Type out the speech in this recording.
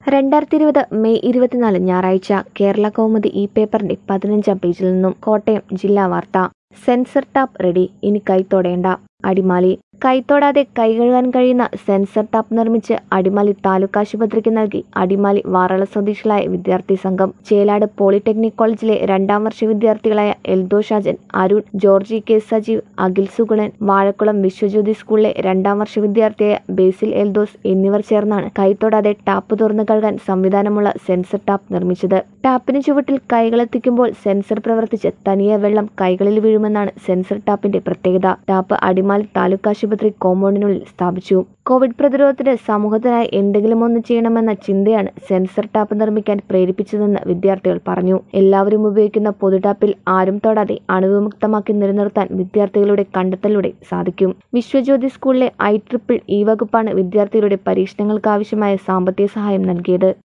രണ്ടായിരത്തി ഇരുപത് മെയ് ഇരുപത്തിനാല് ഞായറാഴ്ച കേരള കൗമുദി ഈ പേപ്പറിന്റെ പതിനഞ്ചാം പേജിൽ നിന്നും കോട്ടയം ജില്ലാ വാർത്ത സെൻസർ ടാപ്പ് റെഡി ഇനി കൈത്തോടേണ്ട അടിമാലി കൈത്തോടാതെ കൈ കഴുകാൻ കഴിയുന്ന സെൻസർ ടാപ്പ് നിർമ്മിച്ച് അടിമാലി താലൂക്ക് ആശുപത്രിക്ക് നൽകി അടിമാലി വാറള സ്വദേശികളായ വിദ്യാർത്ഥി സംഘം ചേലാട് പോളിടെക്നിക് കോളേജിലെ രണ്ടാം വർഷ വിദ്യാർത്ഥികളായ എൽദോ ഷാജൻ അരുൺ ജോർജി കെ സജീവ് അഖിൽ സുഗുണൻ വാഴക്കുളം വിശ്വജ്യോതി സ്കൂളിലെ രണ്ടാം വർഷ വിദ്യാർത്ഥിയായ ബേസിൽ എൽദോസ് എന്നിവർ ചേർന്നാണ് കൈത്തോടാതെ ടാപ്പ് തുറന്നു കഴുകാൻ സംവിധാനമുള്ള സെൻസർ ടാപ്പ് നിർമ്മിച്ചത് ടാപ്പിന് ചുവട്ടിൽ കൈകളെത്തിക്കുമ്പോൾ സെൻസർ പ്രവർത്തിച്ച് തനിയെ വെള്ളം കൈകളിൽ വീഴുമെന്നാണ് സെൻസർ ടാപ്പിന്റെ പ്രത്യേകത ടാപ്പ് അടിമാലി താലൂക്ക് ആശുപത്രി കോമ്പൗണ്ടിനുള്ളിൽ സ്ഥാപിച്ചു കോവിഡ് പ്രതിരോധത്തിന് സമൂഹത്തിനായി എന്തെങ്കിലും ഒന്ന് ചെയ്യണമെന്ന ചിന്തയാണ് സെൻസർ ടാപ്പ് നിർമ്മിക്കാൻ പ്രേരിപ്പിച്ചതെന്ന് വിദ്യാർത്ഥികൾ പറഞ്ഞു എല്ലാവരും ഉപയോഗിക്കുന്ന പൊതുടാപ്പിൽ ആരും തൊടാതെ അണുവിമുക്തമാക്കി നിലനിർത്താൻ വിദ്യാർത്ഥികളുടെ കണ്ടെത്തലിലൂടെ സാധിക്കും വിശ്വജ്യോതി സ്കൂളിലെ ഐ ട്രിപ്പിൾ ഈ വകുപ്പാണ് വിദ്യാർത്ഥികളുടെ പരീക്ഷണങ്ങൾക്കാവശ്യമായ സാമ്പത്തിക സഹായം നൽകിയത്